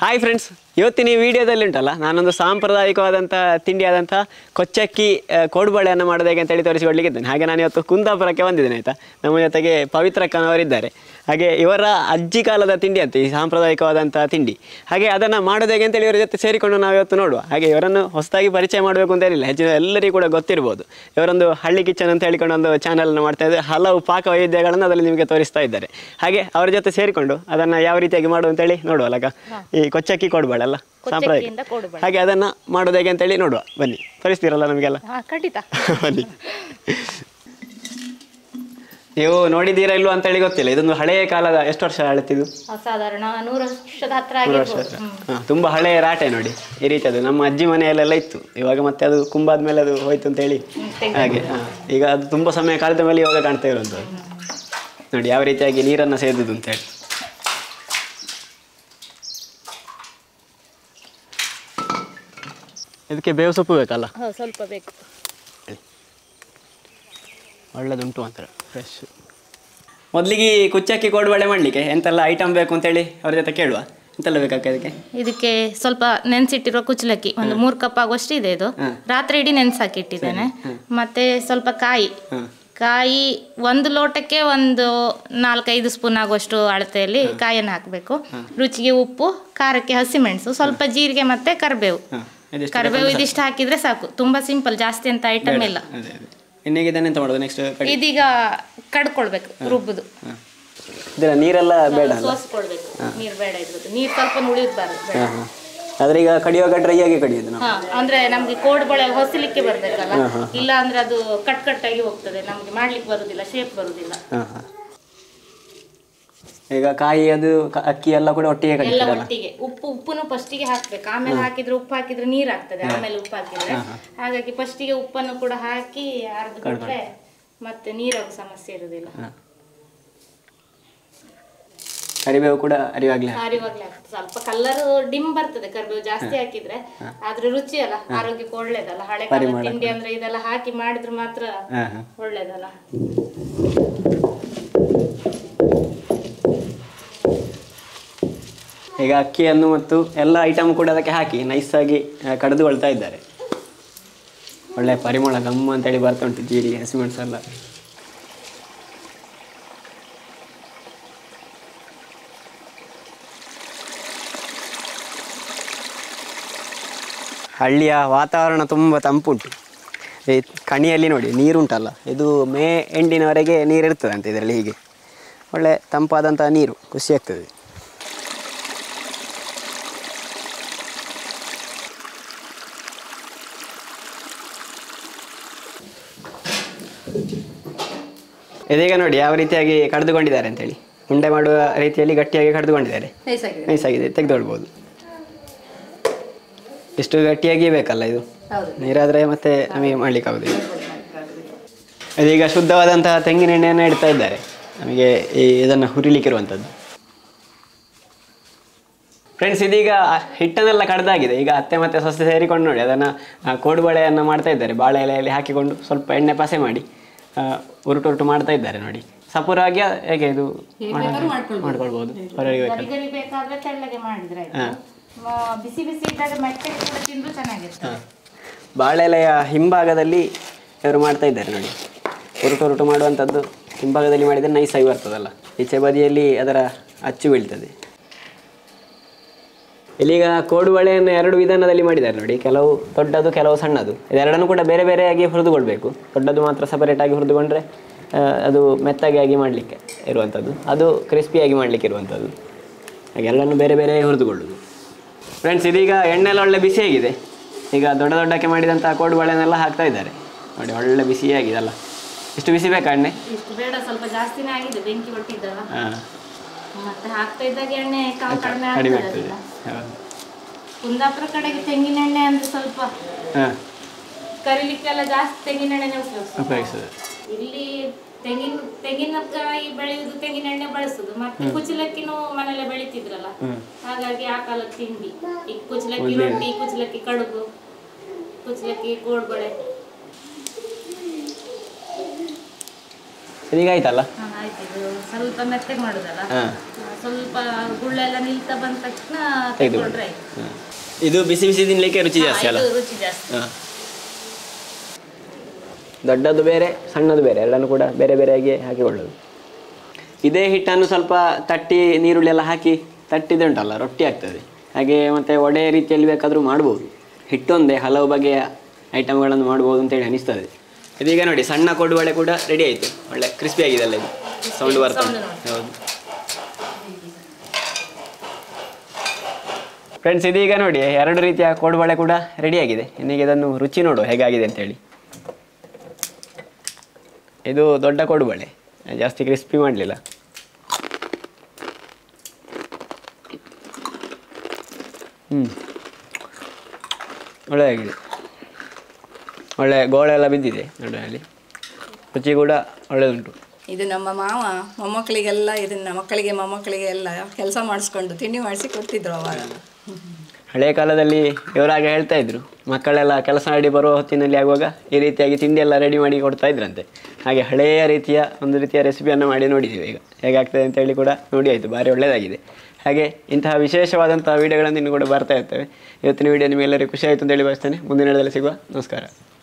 Hi friends ಇವತ್ತಿನ ಈ ವಿಡಿಯೋದಲ್ಲಿ ಉಂಟಲ್ಲ ನಾನೊಂದು ಸಾಂಪ್ರದಾಯಿಕವಾದಂಥ ತಿಂಡಿಯಾದಂಥ ಕೊಚ್ಚಕ್ಕಿ ಆ, ಕೋಡುಬಳೆಯನ್ನು ಮಾಡೋದು ಹೇಗೆ ಅಂತೇಳಿ ತೋರಿಸಿಕೊಡ್ಲಿಕ್ಕಿದ್ದೇನೆ ಹಾಗೆ ನಾನು ಇವತ್ತು ಕುಂದಾಪುರಕ್ಕೆ ಬಂದಿದ್ದೇನೆ ಆಯಿತಾ ನಮ್ಮ ಜೊತೆಗೆ ಪವಿತ್ರ ಅಕ್ಕನವರಿದ್ದಾರೆ ಹಾಗೆ ಇವರ ಅಜ್ಜಿ ಕಾಲದ ತಿಂಡಿ ಅಂತ ಈ ಸಾಂಪ್ರದಾಯಿಕವಾದಂಥ ತಿಂಡಿ ಹಾಗೆ ಅದನ್ನು ಮಾಡೋದು ಹೇಗೆ ಅಂತೇಳಿ ಇವರ ಜೊತೆ ಸೇರಿಕೊಂಡು ನಾವು ಇವತ್ತು ನೋಡುವ ಹಾಗೆ ಇವರನ್ನು ಹೊಸದಾಗಿ ಪರಿಚಯ ಮಾಡಬೇಕು ಅಂತ ಹೇಳಿಲ್ಲ ಹೆಚ್ಚಿನ ಎಲ್ಲರಿಗೂ ಕೂಡ ಗೊತ್ತಿರ್ಬೋದು ಇವರೊಂದು ಹಳ್ಳಿ ಕಿಚನ್ ಅಂತ ಹೇಳಿಕೊಂಡು ಒಂದು ಚಾನಲ್ನ ಮಾಡ್ತಾ ಇದ್ದಾರೆ ಹಲವು ಪಾಕ ವೈದ್ಯಗಳನ್ನು ಅದರಲ್ಲಿ ನಿಮಗೆ ತೋರಿಸ್ತಾ ಇದ್ದಾರೆ ಹಾಗೆ ಅವರ ಜೊತೆ ಸೇರಿಕೊಂಡು ಅದನ್ನು ಯಾವ ರೀತಿಯಾಗಿ ಮಾಡು ಅಂತೇಳಿ ನೋಡುವಲ್ಲ ಈ ಕೊಚ್ಚಕ್ಕಿ ಕೊಡ್ಬೇಡಲ್ಲ ಸಾಂಪ್ರದಾಯಿಕ ಕೊಚ್ಚಕ್ಕಿಯಿಂದ ಕೋಡುಬಳೆ. ಹಾಗೆ ಅದನ್ನು ಮಾಡೋದು ಹೇಗೆ ಅಂತೇಳಿ ನೋಡುವ ಬನ್ನಿ ತೋರಿಸ್ತೀರಲ್ಲ ನಮಗೆಲ್ಲ ಹಾ ಖಂಡಿತ ಬನ್ನಿ ನೀವು ನೋಡಿದ್ದೀರಾ ಇಲ್ವಾ ಅಂತೇಳಿ ಗೊತ್ತಿಲ್ಲ ಇದೊಂದು ಹಳೆಯ ಕಾಲದ ಎಷ್ಟು ವರ್ಷ ಹಳೆತಿದು ಆ, ಸಾಧಾರಣ ನೂರು ವರ್ಷದ ಹತ್ರ ನೂರು ವರ್ಷ ಆಗಿರ್ಬೋದು ಹ್ಮ್. ಹಾ, ತುಂಬಾ ಹಳೆಯ ರಾಟೆ ನೋಡಿ ಈ ರೀತಿ ಅದು ನಮ್ಮ ಅಜ್ಜಿ ಮನೆಯಲ್ಲೆಲ್ಲ ಇತ್ತು ಇವಾಗ ಮತ್ತೆ ಅದು ಕುಂಬಾದ ಮೇಲೆ ಅದು ಹೋಯ್ತು ಅಂತ ಹೇಳಿ ಹಾಗೆ ಹಾ. ಈಗ ಅದು ತುಂಬಾ ಸಮಯ ಕಳೆದ ಮೇಲೆ ಇವಾಗ ಕಾಣ್ತಾ ಇರುವಂಥದ್ದು ನೋಡಿ ಯಾವ ರೀತಿಯಾಗಿ ನೀರನ್ನು ಸೇದುದು ಅಂತ ಹೇಳಿ ಇದಕ್ಕೆ ಬೇವು ಸೊಪ್ಪು ಬೇಕಲ್ಲ ಹಾ, ಸ್ವಲ್ಪ ಬೇಕು ಒಳ್ಳೆದುಂಟು ಅಂತಾರೆ ಫ್ರೆಶ್ ಮೊದಲಿಗೆ ಈ ಕುಚ್ಚಕ್ಕಿ ಕೋಡುಬಳೆ ಮಾಡಲಿಕ್ಕೆ ಎಂತೆಲ್ಲ ಐಟಮ್ ಬೇಕು ಅಂತೇಳಿ ಅವ್ರ ಜೊತೆ ಕೇಳುವ ಎಂತೆಲ್ಲ ಬೇಕಾಗ್ತದೆ ಅದಕ್ಕೆ ಇದಕ್ಕೆ ಸ್ವಲ್ಪ ನೆನ್ಸಿಟ್ಟಿರೋ ಕುಚ್ಚಲಕ್ಕಿ ಒಂದು ಮೂರು ಕಪ್ ಆಗುವಷ್ಟು ಇದೆ ಇದು ಹ್ಮ್. ರಾತ್ರಿ ಇಡೀ ನೆನ್ಸಾಕಿಟ್ಟಿದ್ದೇನೆ ಮತ್ತೆ ಸ್ವಲ್ಪ ಕಾಯಿ ಹಾಂ ಕಾಯಿ ಒಂದು ಲೋಟಕ್ಕೆ ಒಂದು ನಾಲ್ಕೈದು ಸ್ಪೂನ್ ಆಗುವಷ್ಟು ಅಳತೆಯಲ್ಲಿ ಕಾಯನ್ನು ಹಾಕಬೇಕು ರುಚಿಗೆ ಉಪ್ಪು ಖಾರಕ್ಕೆ ಹಸಿಮೆಣಸು ಸ್ವಲ್ಪ ಜೀರಿಗೆ ಮತ್ತೆ ಕರಿಬೇವು ಹಾಂ ಇದೆಷ್ಟು ಕರಿಬೇವು ಇದಿಷ್ಟು ಹಾಕಿದ್ರೆ ಸಾಕು ತುಂಬಾ ಸಿಂಪಲ್ ಜಾಸ್ತಿ ಅಂತ ಐಟಮ್ ಇಲ್ಲ ಅದೇ ಅದೇ ಇನ್ನೀಗ ಇದನ್ನ ಎಂತ ಮಾಡೋದು ನೆಕ್ಸ್ಟ್ ಕಡಿ ಇದೀಗ ಕಡ್ಕೊಳ್ಬೇಕು ರುಬ್ಬುದು ಹಾಂ ಇದರ ನೀರೆಲ್ಲ ಬೇಡ ಅಲ್ಲ ಸೋಸ್ಕೊಳ್ಬೇಕು ನೀರು ಬೇಡ ಇದ್ರದ್ದು ನೀರು ಸ್ವಲ್ಪ ಉಳಿಯಬಾರ್ದು ಬೇಡ ಹಾಂ ಹಾಂ ಆದರೆ ಈಗ ಕಡಿಯುವಾಗ ಡ್ರೈ ಆಗಿ ಕಡಿಯೋದು ನಾವು ಹಾ ಅಂದ್ರೆ ನಮ್ಗೆ ಕೋಡ್ಬಳೆ ಹೊಸಲಿಕ್ಕೆ ಬರ್ಬೇಕಲ್ಲ ಇಲ್ಲ ಅಂದ್ರೆ ಅದು ಕಟ್ ಕಟ್ಟಾಗಿ ಹೋಗ್ತದೆ ನಮ್ಗೆ ಮಾಡ್ಲಿಕ್ಕೆ ಬರುದಿಲ್ಲ ಶೇಪ್ ಬರುದಿಲ್ಲ ಹಾಂ ಹಾಂ ಈಗ ಕಾಯಿ ಅದು ಕ- ಅಕ್ಕಿ ಎಲ್ಲ ಕೂಡ ಒಟ್ಟಿಗೆ ಎಲ್ಲ ಕಡಿತೀರಲ್ಲ ಒಟ್ಟಿಗೆ ಉಪ್ಪು ಉಪ್ಪುನು ಫಸ್ಟಿಗೆ ಹಾಕ್ಬೇಕು ಆಮೇಲೆ ಹಾಕಿದ್ರೆ ಉಪ್ಪು ಹಾಕಿದ್ರೆ ನೀರ್ ಆಗ್ತದೆ ಆಮೇಲೆ ಉಪ್ಪು ಹಾಕಿದ್ರೆ ಹಾಗಾಗಿ ಫಸ್ಟಿಗೆ ಉಪ್ಪನ್ನು ಕೂಡ ಹಾಕಿ ಅರ್ದು ಬಿಟ್ರೆ ಮತ್ತೆ ನೀರಾಗ ಸಮಸ್ಯೆ ಇರುದಿಲ್ಲ ಹಾಂ ಕರಿಬೇವು ಕೂಡ ಅರಿವಾಗಲೇ ಅರಿವಾಗ್ಲೇ ಆಗ್ತದೆ ಸ್ವಲ್ಪ ಕಲರ್ ಡಿಮ್ ಬರ್ತದೆ ಕರಿಬೇವು ಜಾಸ್ತಿ ಹಾಕಿದ್ರೆ ಆದ್ರೆ ರುಚಿ ಅಲ್ಲ ಆರೋಗ್ಯಕ್ಕೆ ಒಳ್ಳೇದಲ್ಲ ಹಳೆ ಕಾಲದ ತಿಂಡಿ ಅಂದ್ರೆ ಇದೆಲ್ಲ ಹಾಕಿ ಮಾಡಿದ್ರೆ ಮಾತ್ರ ಹಾಂ ಹಾಂ ಒಳ್ಳೇದಲ್ಲ ಈಗ ಅಕ್ಕಿಯನ್ನು ಮತ್ತು ಎಲ್ಲ ಐಟಮ್ ಕೂಡ ಅದಕ್ಕೆ ಹಾಕಿ ನೈಸಾಗಿ ಕಡಿದುಕೊಳ್ತಾ ಇದ್ದಾರೆ ಒಳ್ಳೆ ಪರಿಮಳ ಗಮ್ಮು ಅಂತೇಳಿ ಬರ್ತಾ ಉಂಟು ಜೀರಿಗೆ ಹಸಿಮೆಣಸು ಎಲ್ಲ ಹಳ್ಳಿಯ ವಾತಾವರಣ ತುಂಬ ತಂಪುಂಟು ಈ ಕಣಿಯಲ್ಲಿ ನೋಡಿ ನೀರುಂಟಲ್ಲ ಇದು ಮೇ ಎಂಡಿನವರೆಗೆ ನೀರು ಇರ್ತದೆ ಅಂತ ಇದರಲ್ಲಿ ಹೀಗೆ ಒಳ್ಳೆ ತಂಪಾದಂಥ ನೀರು ಖುಷಿ ಆಗ್ತದೆ ಇದೀಗ ನೋಡಿ ಯಾವ ರೀತಿಯಾಗಿ ಕಡಿದುಕೊಂಡಿದ್ದಾರೆ ಅಂತೇಳಿ ಉಂಡೆ ಮಾಡುವ ರೀತಿಯಲ್ಲಿ ಗಟ್ಟಿಯಾಗಿ ಕಡಿದುಕೊಂಡಿದ್ದಾರೆ ನೈಸಾಗಿದೆ ತೆಗೆದುಕೊಳ್ಬೋದು ಇಷ್ಟು ಗಟ್ಟಿಯಾಗಿ ಬೇಕಲ್ಲ ಇದು ನೀರಾದರೆ ಮತ್ತೆ ನಮಗೆ ಮಾಡ್ಲಿಕ್ಕಾಗೋದಿಲ್ಲ ಇದೀಗ ಶುದ್ಧವಾದಂತಹ ತೆಂಗಿನ ಎಣ್ಣೆಯನ್ನು ಇಡ್ತಾ ಇದ್ದಾರೆ ನಮಗೆ ಈ ಇದನ್ನು ಹುರಿಲಿಕ್ಕಿರುವಂಥದ್ದು ಫ್ರೆಂಡ್ಸ್ ಇದೀಗ ಹಿಟ್ಟನ್ನೆಲ್ಲ ಕಡ್ದಾಗಿದೆ ಈಗ ಅತ್ತೆ ಮತ್ತೆ ಸೊಸೆ ಸೇರಿಕೊಂಡು ನೋಡಿ ಅದನ್ನು ಕೋಡುಬಳೆಯನ್ನು ಮಾಡ್ತಾ ಇದ್ದಾರೆ ಬಾಳೆ ಎಲೆಯಲ್ಲಿ ಹಾಕಿಕೊಂಡು ಸ್ವಲ್ಪ ಎಣ್ಣೆ ಪಸೆ ಮಾಡಿ ಆ, ಉರುಟು ಉರುಟು ಮಾಡ್ತಾ ಇದ್ದಾರೆ ನೋಡಿ ಸಪೂರಾಗಿ ಹೇಗೆ ಇದು ಮಾಡ್ಕೊಳ್ಬೋದು ಹೊರಗೆ ಗರಿ ಗರಿ ಬೇಕಾದ್ರೆ ತೆಳ್ಳಗೆ ಮಾಡಿದ್ರೆ ಆಯ್ತು. ಮ- ಬಿಸಿ ಬಿಸಿ ಇದ್ದಾಗ ಮೆತ್ತಗೆ ಕೂಡ ತಿಂದ್ರು ಚೆನ್ನಾಗಿರ್ತದೆ ಬಾಳೆ ಎಲೆಯ ಹಿಂಭಾಗದಲ್ಲಿ ಇವರು ಮಾಡ್ತಾ ಇದ್ದಾರೆ ನೋಡಿ ಉರುಟು ಉರುಟು ಮಾಡುವಂಥದ್ದು ಹಿಂಭಾಗದಲ್ಲಿ ಮಾಡಿದರೆ ನೈಸಾಗಿ ಬರ್ತದಲ್ಲ ಈಚೆ ಬದಿಯಲ್ಲಿ ಅದರ ಅಚ್ಚು ಬೀಳ್ತದೆ ಇಲ್ಲೀಗ ಕೋಡುಬಳೆಯನ್ನು ಎರಡು ವಿಧಾನದಲ್ಲಿ ಮಾಡಿದ್ದಾರೆ ನೋಡಿ ಕೆಲವು ದೊಡ್ಡದು ಕೆಲವು ಸಣ್ಣದು ಇದೆರಡನ್ನು ಕೂಡ ಬೇರೆ ಬೇರೆಯಾಗಿ ಹುರಿದುಕೊಳ್ಬೇಕು ದೊಡ್ಡದು ಮಾತ್ರ ಸಪರೇಟಾಗಿ ಹುರಿದುಕೊಂಡ್ರೆ ಆ, ಅದು ಮೆತ್ತಗೆ ಆಗಿ ಮಾಡಲಿಕ್ಕೆ ಇರುವಂಥದ್ದು ಅದು ಕ್ರಿಸ್ಪಿಯಾಗಿ ಮಾಡಲಿಕ್ಕೆ ಇರುವಂಥದ್ದು ಹಾಗೆ ಎರಡನ್ನು ಬೇರೆ ಬೇರೆ ಹುರಿದುಕೊಳ್ಳೋದು ಫ್ರೆಂಡ್ಸ್ ಇದೀಗ ಎಣ್ಣೆಲ್ಲ ಒಳ್ಳೆ ಬಿಸಿಯಾಗಿದೆ ಈಗ ದೊಡ್ಡ ದೊಡ್ಡಕ್ಕೆ ಮಾಡಿದಂಥ ಕೋಡುಬಳೆನೆಲ್ಲ ಹಾಕ್ತಾ ಇದ್ದಾರೆ ನೋಡಿ ಒಳ್ಳೆ ಬಿಸಿಯಾಗಿದೆ ಅಲ್ಲ ಇಷ್ಟು ಬಿಸಿ ಬೇಕಾ ಎಣ್ಣೆ ಇಷ್ಟು ಬೇಡ ಸ್ವಲ್ಪ ಜಾಸ್ತಿನೇ ಆಗಿದೆ ಬೆಂಕಿ ಒಟ್ಟಿದ್ದಲ್ಲ ಹಾಂ ಮತ್ತೆ ಹಾಕ್ತಾ ಇದ್ದಾಗ ಎಣ್ಣೆ ಕಾವು ಕಡಿಮೆ ಕಡಿಮೆ ಆಗ್ತದೆ ಆಗ್ತದೆ ಹೌದು ಕುಂದಾಪುರ ಕಡೆಗೆ ತೆಂಗಿನ ಎಣ್ಣೆ ಅಂದ್ರೆ ಸ್ವಲ್ಪ ಹಾಂ ಕರಿಲಿಕ್ಕೆಲ್ಲ ಜಾಸ್ತಿ ತೆಂಗಿನ ಎಣ್ಣೆನೆ ಉಪಯೋಗಿಸ್ತಾರೆ ಉಪಯೋಗಿಸೋದು ಇಲ್ಲಿ ತೆಂಗಿನ ತೆಂಗಿನಕಾಯಿ ಬೆಳೆಯುವುದು ತೆಂಗಿನ ಎಣ್ಣೆ ಬಳಸುದು ಮತ್ತೆ ಕುಚಲಕ್ಕಿನೂ ಮನೇಲೆ ಬೆಳಿತಿದ್ರಲ್ಲ ಹಾಗಾಗಿ ಆ ಕಾಲದ ತಿಂಡಿ ಈ ಕುಚಲಕ್ಕಿ ರೊಟ್ಟಿ ಕುಚಲಕ್ಕಿ ಕಡುಬು ಕುಚಲಕ್ಕಿ ಕೋಡ್ಬಳೆ ಈಗ ನೋಡಿ ಯಾವ ರೀತಿಯಾಗಿ ಕಡಿದುಕೊಂಡಿದ್ದಾರೆ ಅಂತೇಳಿ ನೋಡಿ ಕುಚಲಕ್ಕಿ ಕೋಡ್ಬಳೆ. ಒಳ್ಳೆ ಪರಿಮಳ ಗಮ್ಮು ಅಂತೇಳಿ ಬರ್ತಾ ಉಂಟು ಜೀರಿಗೆ ಹಸಿಮೆಣಸು ಎಲ್ಲ ಕುಚಲಕ್ಕಿ ರೊಟ್ಟಿ ಕುಚಲಕ್ಕಿ ಕಡುಬು ಕುಚಲಕ್ಕಿ ಕೋಡ್ಬಳೆ ಇದೀಗ ಆಯ್ತಲ್ಲ ಹಾ, ಆಯ್ತು ಇದು ಸ್ವಲ್ಪ ಮೆತ್ತಗೆ ಮಾಡುದಲ್ಲ ಹಾಂ ಆ, ಸ್ವಲ್ಪ ಗುಳ್ಳೆಲ್ಲ ನಿಲ್ತಾ ಬಂದ ತಕ್ಷಣ ತೆಗ್ದು ತೆಗೆದುಕೊಂಡ್ರೆ ಆಯ್ತು ಇದು ಬಿಸಿ ಬಿಸಿ ತಿನ್ಲಿಕ್ಕೆ ರುಚಿ ಜಾಸ್ತಿ ಅಲ್ಲ ಇದು ರುಚಿ ಜಾಸ್ತಿ ಹಾಂ ದೊಡ್ಡದು ಬೇರೆ ಸಣ್ಣದು ಬೇರೆ ಎರಡನ್ನು ಕೂಡ ಬೇರೆ ಬೇರೆಯಾಗಿ ಹಾಕಿಕೊಳ್ಳೋದು ಇದೇ ಹಿಟ್ಟನ್ನು ಸ್ವಲ್ಪ ತಟ್ಟಿ ನೀರುಳ್ಳಿ ಎಲ್ಲ ಹಾಕಿ ತಟ್ಟಿದೆ ಉಂಟಲ್ಲ ರೊಟ್ಟಿ ಆಗ್ತದೆ ಹಾಗೆ ಮತ್ತು ಒಡೆ ರೀತಿಯಲ್ಲಿ ಬೇಕಾದರೂ ಮಾಡ್ಬೋದು ಹಿಟ್ಟೊಂದೇ ಹಲವು ಬಗೆಯ ಐಟಮ್ಗಳನ್ನು ಮಾಡ್ಬೋದು ಅಂತೇಳಿ ಅನಿಸ್ತದೆ ಇದೀಗ ನೋಡಿ ಸಣ್ಣ ಕೊಡುವಳೆ ಕೂಡ ರೆಡಿ ಆಯಿತು ಒಳ್ಳೆ ಕ್ರಿಸ್ಪಿ ಆಗಿದೆ ಅಲ್ಲ ಇದು ಸೌಂಡ್ ಬರ್ತಾ ಉಂಟು. ಹೌದು ಫ್ರೆಂಡ್ಸ್ ಇದೀಗ ನೋಡಿ ಎರಡು ರೀತಿಯ ಕೋಡುಬಳೆ ಕೂಡ ರೆಡಿಯಾಗಿದೆ ಇನ್ನೀಗ ಇದನ್ನು ರುಚಿ ನೋಡು ಹೇಗಾಗಿದೆ ಅಂತೇಳಿ ಇದು ದೊಡ್ಡ ಕೋಡುಬಳೆ ಜಾಸ್ತಿ ಕ್ರಿಸ್ಪಿ ಮಾಡಲಿಲ್ಲ ಹ್ಞೂ ಒಳ್ಳೆಯಾಗಿದೆ ಒಳ್ಳೆ ಗೋಳೆಲ್ಲ ಬಿದ್ದಿದೆ ನಡುವಲ್ಲಿ ರುಚಿ ಕೂಡ ಒಳ್ಳೆಯದುಂಟು ಇದು ನಮ್ಮ ಮಾವ ಮೊಮ್ಮಕ್ಕಳಿಗೆಲ್ಲ ಇದನ್ನ ಮಕ್ಕಳಿಗೆ ಮೊಮ್ಮಕ್ಕಳಿಗೆ ಎಲ್ಲ ಕೆಲಸ ಮಾಡಿಸ್ಕೊಂಡು ತಿಂಡಿ ಮಾಡಿಸಿ ಕೊಡ್ತಿದ್ರು ಅವಾಗ ಹಳೆಯ ಕಾಲದಲ್ಲಿ ಇವರಾಗ ಹೇಳ್ತಾ ಇದ್ರು ಮಕ್ಕಳೆಲ್ಲ ಕೆಲಸ ಮಾಡಿ ಬರುವ ಹೊತ್ತಿನಲ್ಲಿ ಆಗುವಾಗ ಈ ರೀತಿಯಾಗಿ ತಿಂಡಿ ಎಲ್ಲ ರೆಡಿ ಮಾಡಿ ಕೊಡ್ತಾ ಇದ್ರಂತೆ ಹಾಗೆ ಹಳೆಯ ರೀತಿಯ ಒಂದು ರೀತಿಯ ರೆಸಿಪಿಯನ್ನು ಮಾಡಿ ನೋಡಿದ್ದೀವಿ ಈಗ ಹೇಗಾಗ್ತದೆ ಅಂತ ಹೇಳಿ ಕೂಡ ನೋಡಿ ಆಯಿತು ಭಾರಿ ಒಳ್ಳೆಯದಾಗಿದೆ ಹಾಗೆ ಇಂತಹ ವಿಶೇಷವಾದಂತಹ ವಿಡಿಯೋಗಳನ್ನು ಇನ್ನು ಕೂಡ ಬರ್ತಾ ಇರ್ತವೆ ಇವತ್ತಿನ ವಿಡಿಯೋ ನಿಮಗೆಲ್ಲರಿಗೂ ಖುಷಿ ಆಯಿತು ಅಂತ ಹೇಳಿ ಭಾವಿಸ್ತೇನೆ ಮುಂದಿನ ವಿಡಿಯೋದಲ್ಲಿ ಸಿಗುವ ನಮಸ್ಕಾರ